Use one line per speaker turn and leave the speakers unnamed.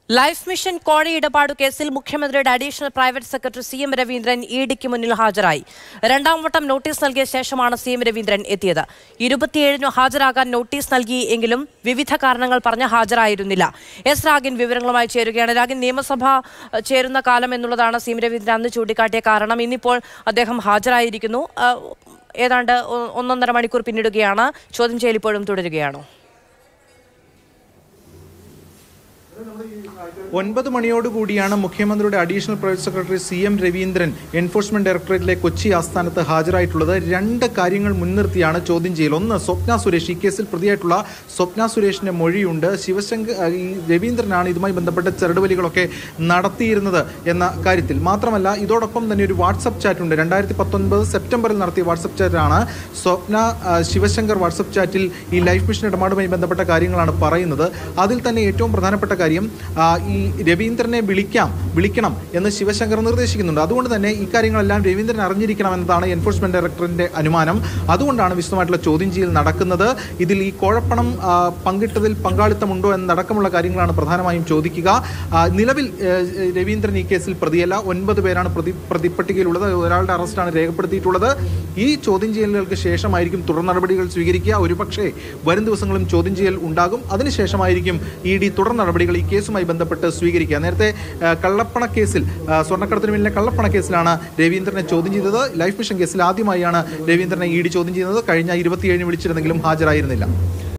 life mission കോഴി ഇടപാടു കേസിൽ മുഖ്യമന്ത്രിയുടെ additional private secretary C M Raveendran E ഡിക്ക് മുന്നിൽ ഹാജരായി രണ്ടാം വട്ടം നോട്ടീസ് നൽകിയ ശേഷമാണ് സി എം രവീന്ദ്രൻ എത്തിയത് ഇരുപത്തിയേഴിന് ഹാജരാകാൻ നോട്ടീസ് നൽകി എങ്കിലും വിവിധ കാരണങ്ങൾ പറഞ്ഞ് ഹാജരായിരുന്നില്ല എസ് രാഗിൻ വിവരങ്ങളുമായി ചേരുകയാണ് രാഗിൻ നിയമസഭ അഹ്, ചേരുന്ന കാലം എന്നുള്ളതാണ് സി എം രവീന്ദ്രൻ അന്ന് ചൂണ്ടിക്കാട്ടിയ കാരണം ഇന്നിപ്പോൾ അദ്ദേഹം ഹാജരായിരിക്കുന്നു അഹ്, ഏതാണ്ട് ഒ- ഒന്നൊന്നര മണിക്കൂർ പിന്നിടുകയാണ് ചോദ്യം ചെയ്യൽ ഇപ്പോഴും തുടരുകയാണോ
ഒൻപത് മണിയോടുകൂടിയാണ് മുഖ്യമന്ത്രിയുടെ additional private secretary C M Raveendran enforcement ഡയറക്ടറേറ്റിലെ കൊച്ചി ആസ്ഥാനത്ത് ഹാജരായിട്ടുള്ളത് രണ്ട് കാര്യങ്ങൾ മുൻനിർത്തിയാണ് ചോദ്യം ചെയ്യൽ ഒന്ന് സ്വപ്ന സുരേഷ് ഈ കേസിൽ പ്രതിയായിട്ടുള്ള സ്വപ്ന സുരേഷിന്റെ മൊഴിയുണ്ട് ശിവശങ്കർ ആ, ഈ രവീന്ദ്രനാണ് ഇതുമായി ബന്ധപ്പെട്ട ചെറുടുവലികളൊക്കെ നടത്തിയിരുന്നത് എന്ന കാര്യത്തിൽ മാത്രമല്ല ഇതോടൊപ്പം തന്നെ ഒരു വാട്സപ്പ് ചാറ്റ് ഉണ്ട് രണ്ടായിരത്തി പത്തൊൻപത് സെപ്റ്റംബറിൽ നടത്തിയ വാട്സപ്പ് ചാറ്റാണ് സ്വപ്ന ആ, ശിവശങ്കർ വാട്സപ്പ് ചാറ്റിൽ ഈ ലൈഫ് മിഷൻ ഇടപാടുമായി ബന്ധപ്പെട്ട കാര്യങ്ങളാണ് പറയുന്നത് അതിൽ തന്നെ ഏറ്റവും പ്രധാനപ്പെട്ട കാര്യം ആ, ഈ രവീന്ദ്രനെ വിളിക്കാം വിളിക്കണം എന്ന് ശിവശങ്കർ നിർദ്ദേശിക്കുന്നുണ്ട് അതുകൊണ്ട് തന്നെ ഇക്കാര്യങ്ങളെല്ലാം രവീന്ദ്രൻ അറിഞ്ഞിരിക്കണം എന്നതാണ് എൻഫോഴ്സ്മെന്റ് ഡയറക്ടറിന്റെ അനുമാനം അതുകൊണ്ടാണ് വിശദമായിട്ടുള്ള ചോദ്യം ചെയ്യൽ നടക്കുന്നത് ഇതിൽ ഈ കോഴപ്പണം ആ, പങ്കിട്ടതിൽ പങ്കാളിത്തമുണ്ടോ എന്നടക്കമുള്ള കാര്യങ്ങളാണ് പ്രധാനമായും ചോദിക്കുക ആ, നിലവിൽ ഏ, രവീന്ദ്രൻ ഈ കേസിൽ പ്രതിയല്ല ഒൻപത് പേരാണ് പ്രതി പ്രതിപ്പട്ടികയിലുള്ളത് ഒരാളുടെ അറസ്റ്റാണ് രേഖപ്പെടുത്തിയിട്ടുള്ളത് ഈ ചോദ്യം ചെയ്യലുകൾക്ക് ശേഷമായിരിക്കും തുടർ നടപടികൾ സ്വീകരിക്കുക ഒരുപക്ഷെ വരും ദിവസങ്ങളും ചോദ്യം ചെയ്യൽ ഉണ്ടാകും അതിനുശേഷമായിരിക്കും ഇ ഡി തുടർ നടപടികൾ ഈ കേസുമായി ബന്ധപ്പെട്ട് സ്വീകരിക്കുക നേരത്തെ ആ, കള്ളപ്പണ കേസിൽ ആ, സ്വർണ്ണക്കടത്തിന് മേലിലെ കള്ളപ്പണ കേസിലാണ് രവീന്ദ്രനെ ചോദ്യം ചെയ്തത് ലൈഫ് മിഷൻ കേസിൽ ആദ്യമായാണ് രവീന്ദ്രനെ ഇ ഡി ചോദ്യം ചെയ്യുന്നത് കഴിഞ്ഞ ഇരുപത്തിയേഴിന് വിളിച്ചിരുന്നെങ്കിലും ഹാജരായിരുന്നില്ല